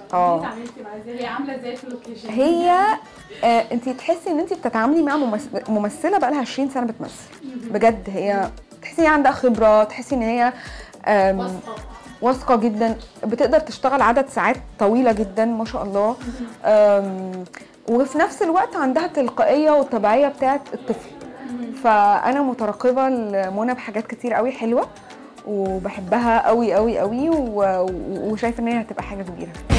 اه انت عملتي معاها ازاي هي عامله ازاي في اللوكيشن هي آه انت تحسي ان انت بتتعاملي مع ممثل ممثله بقى لها 20 سنه بتمثل بجد هي تحسي ان هي عندها خبره تحسي ان هي آم، واثقه واثقه جدا بتقدر تشتغل عدد ساعات طويله جدا ما شاء الله آم، وفي نفس الوقت عندها التلقائيه والطبيعيه بتاعت الطفل فانا مترقبه لمنى بحاجات كتير قوي حلوه وبحبها قوي قوي قوي و- وشايفه ان هي هتبقى حاجه كبيره